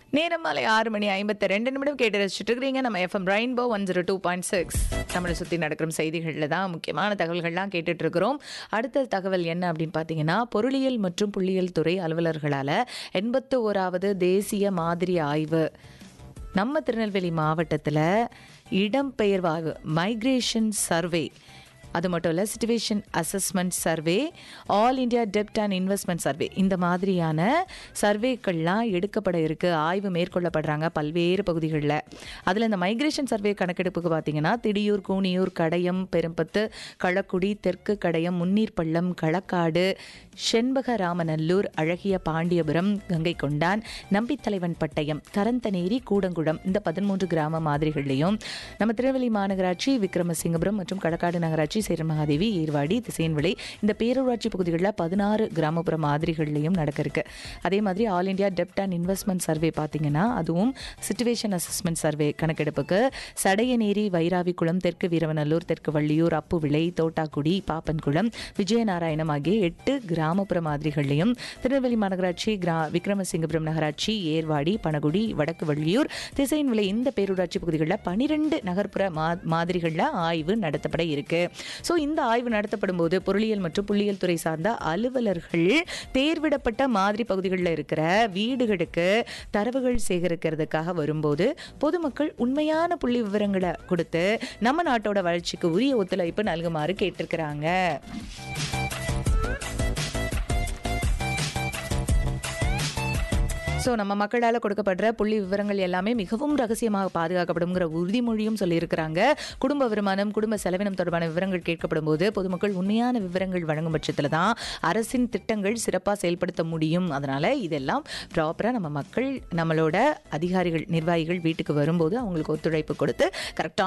நேரம் மாலை ஆறு மணி ஐம்பத்தி ரெண்டு நிமிடம் கேட்டு ரசிச்சுட்டு இருக்கிறீங்க நம்ம FM rainbow one zero two point six நம்மளை சுற்றி நடக்கிற செய்திகளில் தான் முக்கியமான தகவல்கள்லாம் கேட்டுட்டு இருக்கிறோம் அடுத்த தகவல் என்ன அப்படின்னு பார்த்தீங்கன்னா பொருளியல் மற்றும் புள்ளியியல் துறை அலுவலர்களால் எண்பத்து ஓராவது தேசிய மாதிரி ஆய்வு நம்ம திருநெல்வேலி மாவட்டத்தில் இடம்பெயர்வாய்வு மைக்ரேஷன் சர்வே அது மட்டும் இல்லை situation assessment survey all India டெப்ட் அண்ட் இன்வெஸ்ட்மெண்ட் சர்வே இந்த மாதிரியான சர்வேக்கள்லாம் எடுக்கப்பட இருக்கு ஆய்வு மேற்கொள்ளப்படுறாங்க பல்வேறு பகுதிகளில் அதில் இந்த மைக்ரேஷன் சர்வே கணக்கெடுப்புக்கு பார்த்தீங்கன்னா திடியூர் கூனியூர் கடையம் பெரும்பத்து களக்குடி தெற்கு கடையம் முன்னீர்பள்ளம் களக்காடு செண்பகராமநல்லூர் அழகிய பாண்டியபுரம் கங்கை கொண்டான் நம்பித்தலைவன் பட்டயம் கரந்தநேரி கூடங்குளம் இந்த பதிமூன்று கிராம மாதிரிகள்லையும் நம்ம திருநெல்வேலி மாநகராட்சி விக்ரமசிங்கபுரம் மற்றும் களக்காடு நகராட்சி சேரமகாதேவி ஏர்வாடி திசையன்விளை இந்த பேரூராட்சி பகுதிகளில் பதினாறு கிராமப்புற மாதிரிகள்லையும் நடக்க இருக்கு அதே மாதிரி ஆல் இந்தியா டெப்ட் அண்ட் இன்வெஸ்ட்மெண்ட் சர்வே பார்த்தீங்கன்னா அதுவும் சிச்சுவேஷன் அசஸ்மெண்ட் சர்வே கணக்கெடுப்புக்கு சடையநேரி வைராவிக்குளம் தெற்கு வீரவநல்லூர் தெற்கு வள்ளியூர் அப்புவிளை தோட்டாக்குடி பாப்பன்குளம் விஜயநாராயணம் ஆகிய எட்டு கிராமப்புற மாதிரிகள்லையும் திருநெல்வேலி மாநகராட்சி கிரா விக்ரமசிங்கபுரம் நகராட்சி ஏர்வாடி பனகுடி வடக்கு வள்ளியூர் திசையன்விளை இந்த பேரூராட்சி பகுதிகளில் பனிரெண்டு நகர்ப்புற மா மாதிரிகளில் ஆய்வு நடத்தப்பட இருக்கு ஸோ இந்த ஆய்வு நடத்தப்படும் போது பொருளியல் மற்றும் புள்ளியியல் துறை சார்ந்த அலுவலர்கள் தேர்விடப்பட்ட மாதிரி பகுதிகளில் இருக்கிற வீடுகளுக்கு தரவுகள் சேகரிக்கிறதுக்காக வரும்போது பொதுமக்கள் உண்மையான புள்ளி விவரங்களை கொடுத்து நம்ம நாட்டோட வளர்ச்சிக்கு உரிய ஒத்துழைப்பு நல்குமாறு கேட்டிருக்கிறாங்க ஸோ நம்ம மக்களால் கொடுக்கப்படுற புள்ளி விவரங்கள் எல்லாமே மிகவும் ரகசியமாக பாதுகாக்கப்படுங்கிற உறுதிமொழியும் சொல்லியிருக்கிறாங்க குடும்ப வருமானம் குடும்ப செலவினம் தொடர்பான விவரங்கள் கேட்கப்படும் போது பொதுமக்கள் உண்மையான விவரங்கள் வழங்கும் பட்சத்தில் தான் அரசின் திட்டங்கள் சிறப்பாக செயல்படுத்த முடியும் அதனால் இதெல்லாம் ப்ராப்பராக நம்ம மக்கள் நம்மளோட அதிகாரிகள் நிர்வாகிகள் வீட்டுக்கு வரும்போது அவங்களுக்கு ஒத்துழைப்பு கொடுத்து கரெக்டான